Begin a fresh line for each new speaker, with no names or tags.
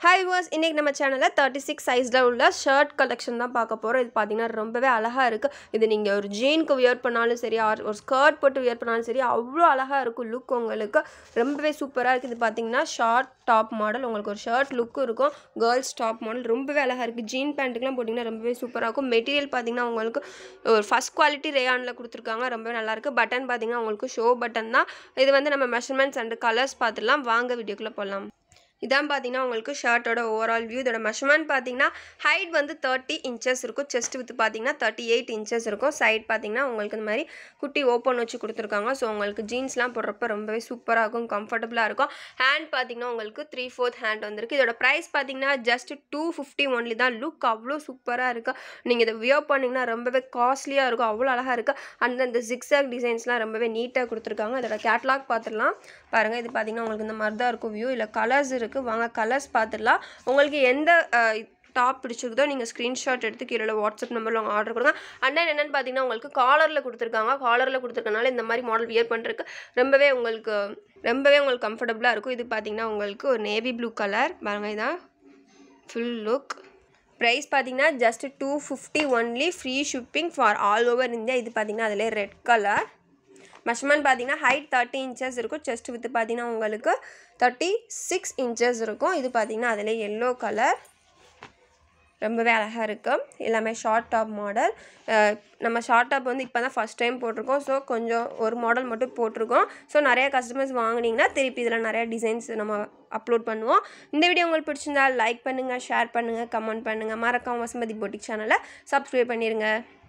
hi was இன்றைக்கி நம்ம சேனலில் தேர்ட்டி சிக்ஸ் சைஸில் உள்ள ஷர்ட் கலெக்ஷன் தான் பார்க்க போகிறோம் இது பார்த்தீங்கன்னா ரொம்பவே அழகாக இருக்குது இது நீங்கள் ஒரு ஜீனுக்கு வியர் பண்ணாலும் சரி ஆர் ஒரு ஸ்கர்ட் போட்டு வியர் பண்ணாலும் சரி அவ்வளோ அழகாக இருக்கும் லுக் உங்களுக்கு ரொம்பவே சூப்பராக இருக்குது இது பார்த்தீங்கன்னா ஷார்ட் டாப் மாடல் உங்களுக்கு ஒரு ஷர்ட் லுக்கும் இருக்கும் கேர்ள்ஸ் டாப் மாடல் ரொம்பவே அழகாக இருக்குது ஜீன் பேண்ட்டுக்குலாம் போட்டிங்கன்னா ரொம்பவே சூப்பராக இருக்கும் மெட்டீரியல் பார்த்தீங்கன்னா உங்களுக்கு ஒரு ஃபஸ்ட் குவாலிட்டி ரேயானில் கொடுத்துருக்காங்க ரொம்பவே நல்லாயிருக்கு பட்டன் பார்த்தீங்கன்னா உங்களுக்கு ஷோ பட்டன் தான் இது வந்து நம்ம மெஷர்மெண்ட்ஸ் அண்ட் கலர்ஸ் பார்த்துடலாம் வாங்க வீடியோக்குள்ளே போகலாம் இதான் பார்த்தீங்கன்னா உங்களுக்கு ஷர்ட்டோட ஓவரால் வியூ இதோட மெஷர்மெண்ட் பார்த்தீங்கன்னா ஹைட் வந்து தேர்ட்டி இன்ச்சஸ் இருக்கும் செஸ்ட் வித் பார்த்தீங்கன்னா தேர்ட்டி எயிட் இன்ச்சஸ் இருக்கும் சைட் பார்த்தீங்கன்னா உங்களுக்கு இந்த மாதிரி குட்டி ஓப்பன் வச்சு கொடுத்துருக்காங்க ஸோ உங்களுக்கு ஜீன்ஸ்லாம் போடுறப்ப ரொம்பவே சூப்பராக இருக்கும் கம்ஃபர்டபுளாக இருக்கும் ஹேண்ட் பார்த்தீங்கன்னா உங்களுக்கு த்ரீ ஃபோர்த் ஹேண்ட் வந்திருக்கு இதோட ப்ரைஸ் பார்த்தீங்கன்னா ஜஸ்ட் டூ ஃபிஃப்டி ஒன்லி தான் லுக் அவ்வளோ சூப்பராக இருக்குது நீங்கள் இதை வியர் பண்ணிங்கன்னா ரொம்பவே காஸ்ட்லியாக இருக்கும் அவ்வளோ அழகாக இருக்குது அண்ட் அந்த ஜிக்ஸாக் டிசைன்ஸ்லாம் ரொம்பவே நீட்டாக கொடுத்துருக்காங்க அதோட கேட்லாக் பார்த்துடலாம் பாருங்கள் இது பார்த்தீங்கன்னா உங்களுக்கு இந்த மாதிரி தான் இருக்கும் வியூ இல்லை கலர்ஸ் இருக்குது வாங்க கலர்ஸ் பார்த்துடலாம் உங்களுக்கு எந்த டாப் பிடிச்சிருக்குதோ நீங்கள் ஸ்க்ரீன்ஷாட் எடுத்து கீழே வாட்ஸ்அப் நம்பரில் உங்கள் ஆர்டர் கொடுங்க அண்ணன் என்னென்னு பார்த்தீங்கன்னா உங்களுக்கு காலரில் கொடுத்துருக்காங்க காலரில் கொடுத்துருக்கனால இந்த மாதிரி மாடல் வியர் பண்ணுறதுக்கு ரொம்பவே உங்களுக்கு ரொம்பவே உங்களுக்கு கம்ஃபர்டபுளாக இருக்கும் இது பார்த்தீங்கன்னா உங்களுக்கு ஒரு நேவி ப்ளூ கலர் பாருங்க இதான் ஃபுல் லுக் ப்ரைஸ் பார்த்தீங்கன்னா just two fifty only free shipping for all over India இது பார்த்தீங்கன்னா அதிலே ரெட் கலர் மெஷர்மெண்ட் பார்த்தீங்கன்னா ஹைட் தேர்ட்டி இன்ச்சஸ் இருக்கும் செஸ்ட் வித்து பார்த்தீங்கன்னா உங்களுக்கு தேர்ட்டி சிக்ஸ் இன்ச்சஸ் இருக்கும் இது பார்த்தீங்கன்னா அதில் எல்லோ கலர் ரொம்பவே அழகாக இருக்கும் எல்லாமே ஷார்ட் டாப் மாடல் நம்ம ஷார்ட் டாப் வந்து இப்போ தான் ஃபஸ்ட் டைம் போட்டிருக்கோம் ஸோ கொஞ்சம் ஒரு மாடல் மட்டும் போட்டிருக்கோம் ஸோ நிறைய கஸ்டமர்ஸ் வாங்கினீங்கன்னா திருப்பி இதில் நிறைய டிசைன்ஸ் நம்ம அப்லோட் பண்ணுவோம் இந்த வீடியோ உங்களுக்கு பிடிச்சிருந்தா லைக் பண்ணுங்கள் ஷேர் பண்ணுங்கள் கமெண்ட் பண்ணுங்கள் மறக்காம வசுமதி பொட்டிக் சேனலை சப்ஸ்கிரைப் பண்ணிடுங்க